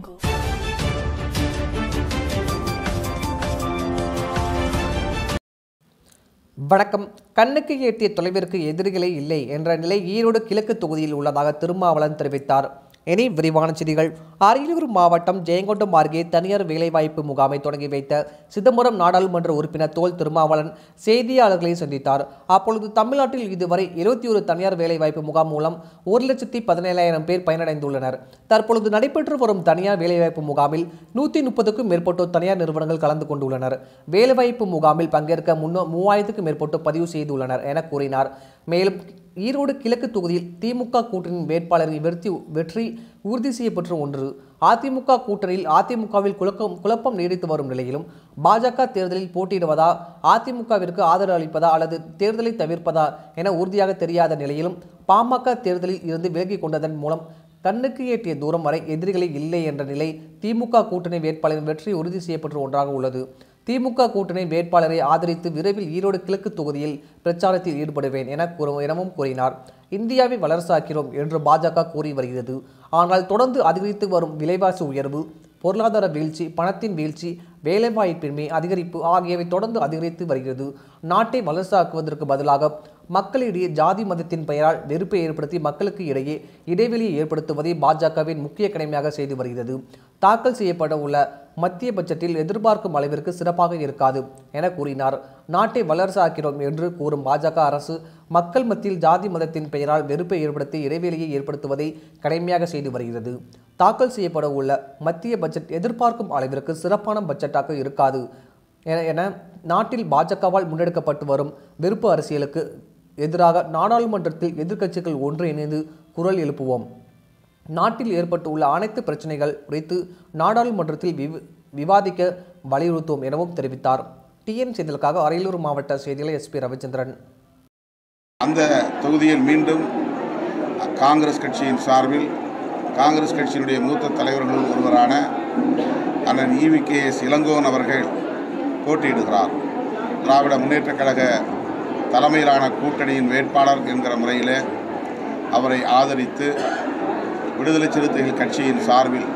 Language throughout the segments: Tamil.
jungle. வணக்கம் கண்ணுக்கு எட்டிய தொலைவிற்கு எதிரிகளே இல்லை என்ற நிலை ஈரோடு கிழக்கு தொகுதியில் உள்ளதாக திருமாவளவன் தெரிவித்தார் இனி விரிவான செய்திகள் அரியலூர் மாவட்டம் ஜெயங்கொண்டம் அருகே தனியார் வேலைவாய்ப்பு முகாமை தொடங்கி வைத்த சிதம்பரம் நாடாளுமன்ற உறுப்பினர் தோல் திருமாவளவன் செய்தியாளர்களை சந்தித்தார் அப்பொழுது தமிழ்நாட்டில் இதுவரை இருபத்தி ஒரு தனியார் வேலைவாய்ப்பு முகாம் மூலம் ஒரு லட்சத்தி பதினேழாயிரம் பேர் பயனடைந்துள்ளனர் தற்பொழுது நடைபெற்று வரும் தனியார் வேலைவாய்ப்பு முகாமில் நூற்றி முப்பதுக்கும் மேற்பட்டோர் தனியார் நிறுவனங்கள் கலந்து கொண்டுள்ளனர் வேலைவாய்ப்பு முகாமில் பங்கேற்க முன்னோ மூவாயிரத்துக்கும் மேற்பட்டோர் பதிவு செய்துள்ளனர் என கூறினார் மேலும் ஈரோடு கிழக்கு தொகுதியில் திமுக கூட்டணியின் வேட்பாளரின் வெற்றி வெற்றி உறுதி செய்யப்பட்ட ஒன்று அதிமுக கூட்டணியில் அதிமுகவில் குழப்பம் குழப்பம் நீடித்து வரும் நிலையிலும் பாஜக தேர்தலில் போட்டியிடுவதா அதிமுகவிற்கு ஆதரவு அளிப்பதா அல்லது தேர்தலை தவிர்ப்பதா என உறுதியாக தெரியாத நிலையிலும் பாமக தேர்தலில் இருந்து விலகிக் கொண்டதன் மூலம் கண்ணுக்கு எட்டிய தூரம் வரை எதிரிகளே இல்லை என்ற நிலை திமுக கூட்டணி வேட்பாளரின் வெற்றி உறுதி செய்யப்பட்ட ஒன்றாக உள்ளது திமுக கூட்டணி வேட்பாளரை ஆதரித்து விரைவில் ஈரோடு கிழக்கு தொகுதியில் பிரச்சாரத்தில் ஈடுபடுவேன் என கூறு எனவும் கூறினார் இந்தியாவை வளர்ச்சாக்கிறோம் என்று பாஜக கூறி வருகிறது ஆனால் தொடர்ந்து அதிகரித்து வரும் விலைவாசி உயர்வு பொருளாதார வீழ்ச்சி பணத்தின் வீழ்ச்சி வேலைவாய்ப்பின்மை அதிகரிப்பு ஆகியவை தொடர்ந்து அதிகரித்து வருகிறது நாட்டை வளர்ச்சாக்குவதற்கு பதிலாக மக்களிடையே ஜாதி மதத்தின் பெயரால் வெறுப்பை ஏற்படுத்தி மக்களுக்கு இடையே இடைவெளியை ஏற்படுத்துவதை பாஜகவின் முக்கிய கடமையாக செய்து வருகிறது தாக்கல் செய்யப்பட உள்ள மத்திய பட்ஜெட்டில் எதிர்பார்க்கும் அளவிற்கு சிறப்பாக இருக்காது என கூறினார் நாட்டை வளர்ச்சாக்கிறோம் என்று கூறும் பாஜக அரசு மக்கள் மத்தியில் ஜாதி மதத்தின் பெயரால் வெறுப்பை ஏற்படுத்தி இடைவெளியை ஏற்படுத்துவதை கடமையாக செய்து வருகிறது தாக்கல் செய்யப்பட உள்ள மத்திய பட்ஜெட் எதிர்பார்க்கும் அளவிற்கு சிறப்பான பட்ஜெட்டாக இருக்காது என- என நாட்டில் பாஜகவால் முன்னெடுக்கப்பட்டு வரும் வெறுப்பு அரசியலுக்கு எதிராக நாடாளுமன்றத்தில் எதிர்க்கட்சிகள் ஒன்றிணைந்து குரல் எழுப்புவோம் நாட்டில் ஏற்பட்டுள்ள அனைத்து பிரச்சனைகள் குறித்து நாடாளுமன்றத்தில் விவ விவாதிக்க வலியுறுத்துவோம் எனவும் தெரிவித்தார் டிஎன் செய்திகளுக்காக அரியலூர் மாவட்ட செய்தியாளர் எஸ்பி ரவிச்சந்திரன் அந்த தொகுதியில் மீண்டும் காங்கிரஸ் கட்சியின் சார்பில் காங்கிரஸ் கட்சியினுடைய மூத்த தலைவர்கள் ஒருவரான அண்ணன் ஈவி கே எஸ் இளங்கோவன் அவர்கள் போட்டியிடுகிறார் திராவிட முன்னேற்றக் கழக தலைமையிலான கூட்டணியின் வேட்பாளர் என்கிற முறையிலே அவரை ஆதரித்து விடுதலை சிறுத்தைகள் கட்சியின் சார்பில்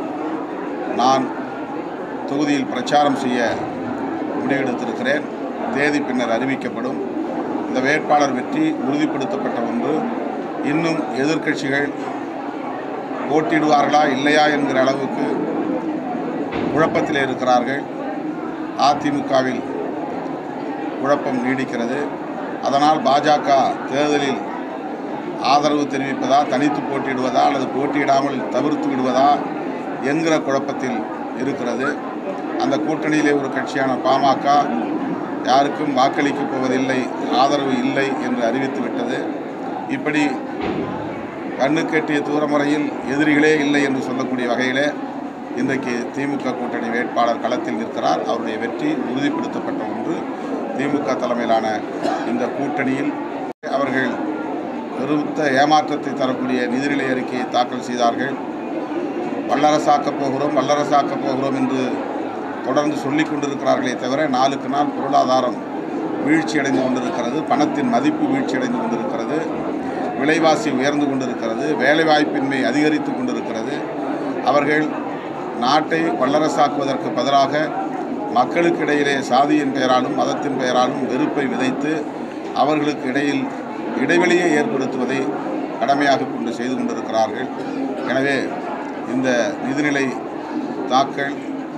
நான் தொகுதியில் பிரச்சாரம் செய்ய முடிவெடுத்திருக்கிறேன் தேதி பின்னர் அறிவிக்கப்படும் இந்த வேட்பாளர் வெற்றி உறுதிப்படுத்தப்பட்ட ஒன்று இன்னும் எதிர்க்கட்சிகள் போட்டியிடுவார்களா இல்லையா என்கிற அளவுக்கு குழப்பத்தில் இருக்கிறார்கள் அதிமுகவில் குழப்பம் நீடிக்கிறது அதனால் பாஜக தேர்தலில் ஆதரவு தெரிவிப்பதா தனித்து போட்டியிடுவதா அல்லது போட்டியிடாமல் தவிர்த்து விடுவதா என்கிற குழப்பத்தில் இருக்கிறது அந்த கூட்டணியிலே ஒரு கட்சியான பாமக யாருக்கும் வாக்களிக்கப் போவதில்லை ஆதரவு இல்லை என்று அறிவித்து விட்டது இப்படி கண்ணுக்கெட்டிய தூரமுறையில் எதிரிகளே இல்லை என்று சொல்லக்கூடிய வகையிலே இன்றைக்கு திமுக கூட்டணி வேட்பாளர் களத்தில் நிற்கிறார் அவருடைய வெற்றி உறுதிப்படுத்தப்பட்ட ஒன்று திமுக தலைமையிலான இந்த கூட்டணியில் அவர்கள் பெருத்த ஏமாற்றத்தை தரக்கூடிய நிதிநிலை அறிக்கையை தாக்கல் செய்தார்கள் வல்லரசாக்கப் போகிறோம் வல்லரசாக்கப் போகிறோம் என்று தொடர்ந்து சொல்லிக் கொண்டிருக்கிறார்களே தவிர நாளுக்கு நாள் பொருளாதாரம் வீழ்ச்சி அடைந்து கொண்டிருக்கிறது பணத்தின் மதிப்பு வீழ்ச்சி அடைந்து கொண்டிருக்கிறது விலைவாசி உயர்ந்து கொண்டிருக்கிறது வேலைவாய்ப்பின்மை அதிகரித்து கொண்டிருக்கிறது அவர்கள் நாட்டை வல்லரசாக்குவதற்கு பதிலாக மக்களுக்கு இடையிலே சாதியின் பெயராலும் மதத்தின் பெயராலும் வெறுப்பை விதைத்து அவர்களுக்கு இடையில் இடைவெளியை ஏற்படுத்துவதை கடமையாக கொண்டு செய்து கொண்டிருக்கிறார்கள் எனவே இந்த நிதிநிலை தாக்கல்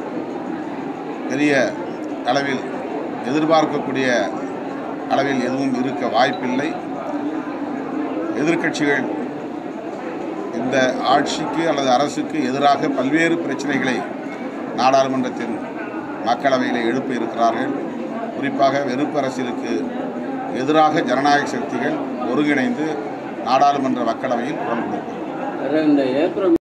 பெரிய அளவில் எதிர்பார்க்கக்கூடிய அளவில் எதுவும் இருக்க வாய்ப்பில்லை எதிர்க்கட்சிகள் இந்த ஆட்சிக்கு அல்லது அரசுக்கு எதிராக பல்வேறு பிரச்சனைகளை நாடாளுமன்றத்தின் மக்களவையில் எழுப்ப இருக்கிறார்கள் குறிப்பாக வெறுப்பு அரசியலுக்கு எதிராக ஜனநாயக சக்திகள் ஒருங்கிணைந்து நாடாளுமன்ற மக்களவையில் குரல் கொடுப்பார்கள் இந்த ஏப்ரல்